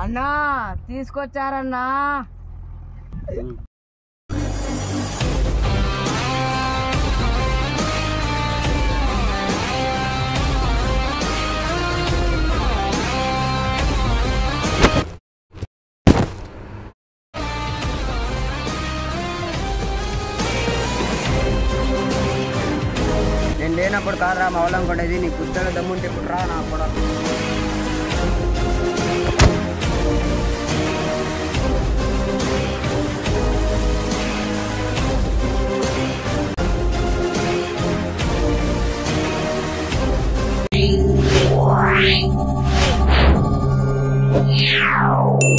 అన్నా తీసుకొచ్చారన్నా నేను లేనప్పుడు కాదురా మా వాళ్ళం కొట్టేది నీ కుత్తగా దమ్ముంటే ఇప్పుడు రా నా కూడా Yeah.